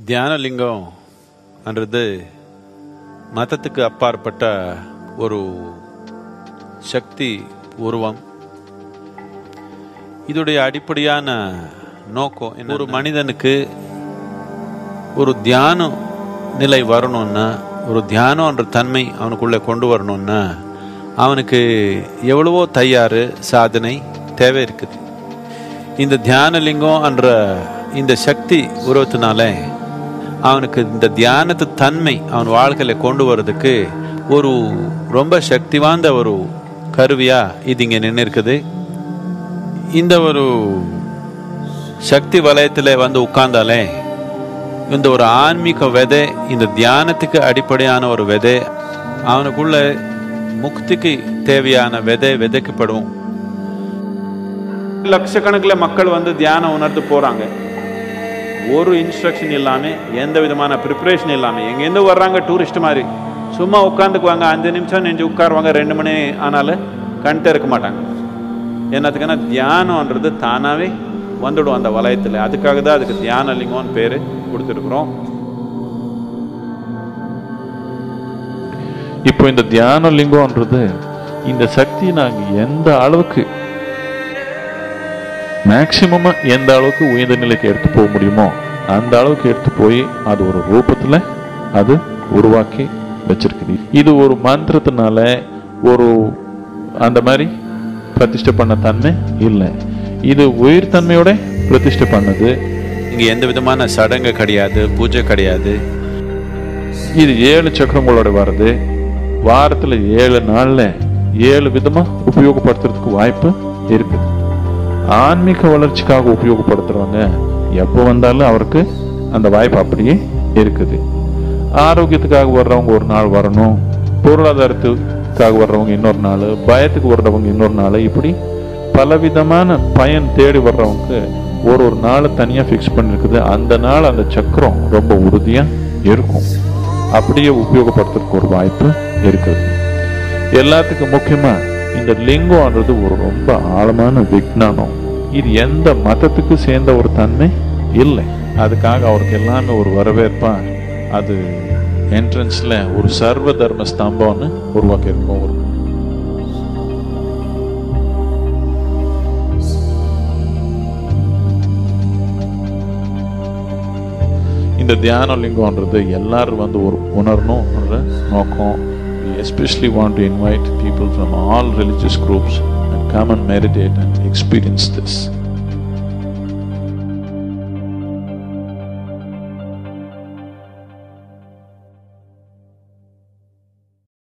தியானலிங்கம் என்றது மதத்துக்கு அப்பாற்பட்ட ஒரு சக்தி உருவம் இதோடைய அடிப்படையான நோக்கம் என்ன? ஒரு மனிதனுக்கு ஒரு தியான நிலை வரணும்னா ஒரு தியானம்ன்ற தன்மை அவனுக்குள்ளே கொண்டு வரணும்னா அவனுக்கு எவ்வளவோ தயார் சாதனை தேவை இருக்குது இந்த தியானலிங்கம் என்ற இந்த சக்தி உருவத்தினால அவனுக்கு இந்த தியானத்து தன்மை அவன் வாழ்க்கையில கொண்டு வர்றதுக்கு ஒரு ரொம்ப சக்தி வாய்ந்த ஒரு கருவியா இது இங்கே நின்று இருக்குது இந்த ஒரு சக்தி வலயத்தில் வந்து உட்கார்ந்தாலே இந்த ஒரு ஆன்மீக விதை இந்த தியானத்துக்கு அடிப்படையான ஒரு விதை அவனுக்குள்ள முக்திக்கு தேவையான விதை விதைக்கப்படும் லட்சக்கணக்கில் மக்கள் வந்து தியானம் உணர்ந்து போறாங்க ஒரு இன்ஸ்ட்ரக்ஷன் இல்லாம எந்த விதமான ப்ரிப்பரேஷன் இல்லாம எங்கேருந்து வர்றாங்க டூரிஸ்ட் மாதிரி சும்மா உட்காந்துக்குவாங்க அஞ்சு நிமிஷம் நெஞ்சு உட்காருவாங்க ரெண்டு மணி ஆனாலும் கண் திறக்க மாட்டாங்க என்னத்துக்குன்னா தியானம்ன்றது தானாவே வந்துடும் அந்த வலயத்தில் அதுக்காக தான் அதுக்கு தியான லிங்கம்னு பேர் கொடுத்துருக்குறோம் இப்போ இந்த தியான லிங்கம்ன்றது இந்த சக்தி நாங்க எந்த அளவுக்கு மேக்சிமமா எந்த அளவுக்கு உயர்ந்த நிலைக்கு எடுத்து போக முடியுமோ அந்த அளவுக்கு எடுத்து போய் அது ஒரு ரூபத்துல அது உருவாக்கி வச்சிருக்குது இது ஒரு மந்திரத்தினால ஒரு அந்த மாதிரி பிரதிஷ்டை பண்ண தன்மை இல்லை இது உயிர் தன்மையோட பிரதிஷ்டை பண்ணது இங்க எந்த விதமான சடங்கு கிடையாது பூஜை கிடையாது இது ஏழு சக்கரங்களோட வருது வாரத்துல ஏழு நாள்ல ஏழு விதமா உபயோகப்படுத்துறதுக்கு வாய்ப்பு இருக்குது ஆன்மீக வளர்ச்சிக்காக உபயோகப்படுத்துறவங்க எப்போ வந்தாலும் அவருக்கு அந்த வாய்ப்பு அப்படியே இருக்குது ஆரோக்கியத்துக்காக வர்றவங்க ஒரு நாள் வரணும் பொருளாதாரத்துக்காக வர்றவங்க இன்னொரு நாள் பயத்துக்கு வர்றவங்க இன்னொரு நாள் இப்படி பலவிதமான பயன் தேடி வர்றவங்க ஒரு ஒரு நாளை தனியாக ஃபிக்ஸ் பண்ணிருக்குது அந்த நாள் அந்த சக்கரம் ரொம்ப உறுதியாக இருக்கும் அப்படியே உபயோகப்படுத்துறதுக்கு ஒரு வாய்ப்பு இருக்குது எல்லாத்துக்கும் முக்கியமா இந்த லிங்கம்ன்றது ஒரு ரொம்ப ஆழமான விஞ்ஞானம் இது எந்த மதத்துக்கு சேர்ந்த ஒரு தன்மை இல்லை அதுக்காக அவருக்கு எல்லாமே ஒரு வரவேற்பா அது என்ட்ரன்ஸ்ல ஒரு சர்வ தர்ம ஸ்தம்பம்னு உருவாக்கியிருக்கோம் ஒரு இந்த தியான லிங்கம்ன்றது எல்லாரும் வந்து ஒரு உணரணும்ன்ற நோக்கம் we especially want to invite people from all religious groups and come and meditate and experience this